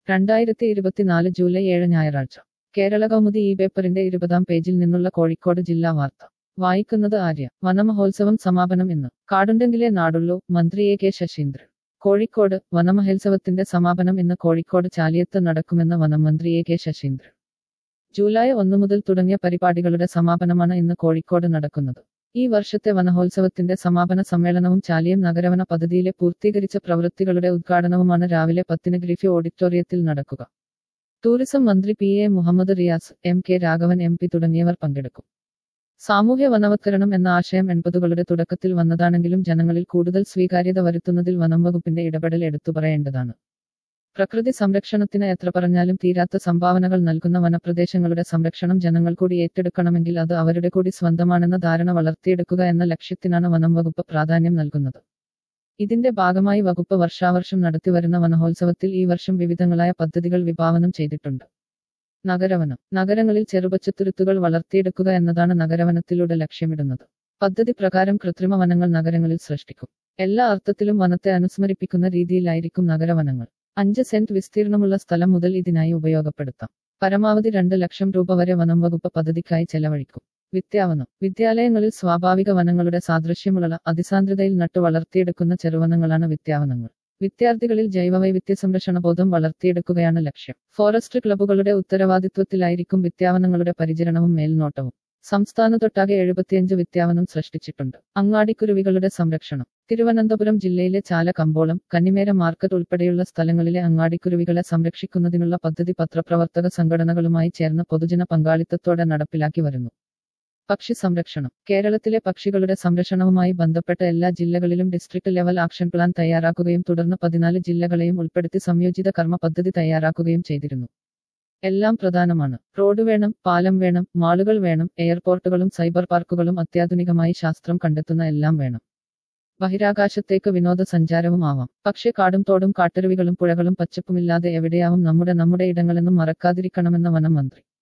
രണ്ടായിരത്തി ഇരുപത്തിനാല് ജൂലൈ ഏഴ് ഞായറാഴ്ച കേരള കൗമുദി ഈ പേപ്പറിന്റെ ഇരുപതാം പേജിൽ നിന്നുള്ള കോഴിക്കോട് ജില്ലാ വാർത്ത വായിക്കുന്നത് ആര്യ വനമഹോത്സവം സമാപനം ഇന്ന് കാടുണ്ടെങ്കിലേ നാടുള്ളൂ മന്ത്രി എ കെ ശശീന്ദ്രൻ കോഴിക്കോട് വനമഹോത്സവത്തിന്റെ സമാപനം ഇന്ന് കോഴിക്കോട് ചാലിയത്ത് നടക്കുമെന്ന് വനം മന്ത്രി എ കെ ശശീന്ദ്രൻ ജൂലൈ ഒന്ന് മുതൽ തുടങ്ങിയ പരിപാടികളുടെ സമാപനമാണ് ഇന്ന് കോഴിക്കോട് നടക്കുന്നത് ഈ വർഷത്തെ വനമഹോത്സവത്തിന്റെ സമാപന സമ്മേളനവും ചാലിയം നഗരവന പദ്ധതിയിലെ പൂർത്തീകരിച്ച പ്രവൃത്തികളുടെ ഉദ്ഘാടനവുമാണ് രാവിലെ പത്തിന് ഗ്രിഫി ഓഡിറ്റോറിയത്തിൽ നടക്കുക ടൂറിസം മന്ത്രി P A Muhammad Riyas M K Raghavan M P തുടങ്ങിയവർ പങ്കെടുക്കും സാമൂഹ്യ വനവത്കരണം എന്ന ആശയം എൺപതുകളുടെ തുടക്കത്തിൽ വന്നതാണെങ്കിലും ജനങ്ങളിൽ കൂടുതൽ സ്വീകാര്യത വരുത്തുന്നതിൽ വനം വകുപ്പിന്റെ ഇടപെടൽ എടുത്തു പറയേണ്ടതാണ് പ്രകൃതി സംരക്ഷണത്തിന് എത്ര പറഞ്ഞാലും തീരാത്ത സംഭാവനകൾ നൽകുന്ന വനപ്രദേശങ്ങളുടെ സംരക്ഷണം ജനങ്ങൾ കൂടി ഏറ്റെടുക്കണമെങ്കിൽ അത് അവരുടെ കൂടി സ്വന്തമാണെന്ന ധാരണ വളർത്തിയെടുക്കുക എന്ന ലക്ഷ്യത്തിനാണ് വനം വകുപ്പ് പ്രാധാന്യം നൽകുന്നത് ഇതിന്റെ ഭാഗമായി വകുപ്പ് വർഷാവർഷം നടത്തിവരുന്ന വനമഹോത്സവത്തിൽ ഈ വർഷം വിവിധങ്ങളായ പദ്ധതികൾ വിഭാവനം ചെയ്തിട്ടുണ്ട് നഗരവനം നഗരങ്ങളിൽ ചെറുപച്ചത്തുരുത്തുകൾ വളർത്തിയെടുക്കുക എന്നതാണ് നഗരവനത്തിലൂടെ ലക്ഷ്യമിടുന്നത് പദ്ധതി പ്രകാരം കൃത്രിമ വനങ്ങൾ നഗരങ്ങളിൽ സൃഷ്ടിക്കും എല്ലാ അർത്ഥത്തിലും വനത്തെ അനുസ്മരിപ്പിക്കുന്ന രീതിയിലായിരിക്കും നഗരവനങ്ങൾ അഞ്ച് സെന്റ് വിസ്തീർണമുള്ള സ്ഥലം മുതൽ ഇതിനായി ഉപയോഗപ്പെടുത്താം പരമാവധി രണ്ട് ലക്ഷം രൂപ വരെ വനം വകുപ്പ് പദ്ധതിക്കായി ചെലവഴിക്കും വിദ്യാവനം വിദ്യാലയങ്ങളിൽ സ്വാഭാവിക വനങ്ങളുടെ സാദൃശ്യമുള്ള അതിസാന്ദ്രതയിൽ നട്ടു വളർത്തിയെടുക്കുന്ന ചെറുവനങ്ങളാണ് വിദ്യാവനങ്ങൾ വിദ്യാർത്ഥികളിൽ ജൈവവൈവിധ്യ സംരക്ഷണ ബോധം വളർത്തിയെടുക്കുകയാണ് ലക്ഷ്യം ഫോറസ്റ്റ് ക്ലബ്ബുകളുടെ ഉത്തരവാദിത്വത്തിലായിരിക്കും വിദ്യാവനങ്ങളുടെ പരിചരണവും മേൽനോട്ടവും സംസ്ഥാനത്തൊട്ടാകെ എഴുപത്തിയഞ്ച് വിദ്യാവനം സൃഷ്ടിച്ചിട്ടുണ്ട് അങ്ങാടിക്കുരുവികളുടെ സംരക്ഷണം തിരുവനന്തപുരം ജില്ലയിലെ ചാല കമ്പോളം കന്നിമേര മാർക്കറ്റ് ഉൾപ്പെടെയുള്ള സ്ഥലങ്ങളിലെ അങ്ങാടിക്കുരുവികളെ സംരക്ഷിക്കുന്നതിനുള്ള പദ്ധതി പത്രപ്രവർത്തക സംഘടനകളുമായി ചേർന്ന് പൊതുജന പങ്കാളിത്തത്തോടെ നടപ്പിലാക്കി വരുന്നു പക്ഷി സംരക്ഷണം കേരളത്തിലെ പക്ഷികളുടെ സംരക്ഷണവുമായി ബന്ധപ്പെട്ട എല്ലാ ജില്ലകളിലും ഡിസ്ട്രിക്ട് ലെവൽ ആക്ഷൻ പ്ലാൻ തയ്യാറാക്കുകയും തുടർന്ന് പതിനാല് ജില്ലകളെയും ഉൾപ്പെടുത്തി സംയോജിത കർമ്മ പദ്ധതി തയ്യാറാക്കുകയും ചെയ്തിരുന്നു എല്ലാം പ്രധാനമാണ് റോഡ് വേണം പാലം വേണം മാളുകൾ വേണം എയർപോർട്ടുകളും സൈബർ പാർക്കുകളും അത്യാധുനികമായി ശാസ്ത്രം കണ്ടെത്തുന്ന എല്ലാം വേണം ബഹിരാകാശത്തേക്ക് വിനോദസഞ്ചാരവും ആവാം പക്ഷേ കാടും തോടും കാട്ടരുവികളും പുഴകളും പച്ചപ്പുമില്ലാതെ എവിടെയാവും നമ്മുടെ നമ്മുടെ ഇടങ്ങളെന്നും മറക്കാതിരിക്കണമെന്ന വനം മന്ത്രി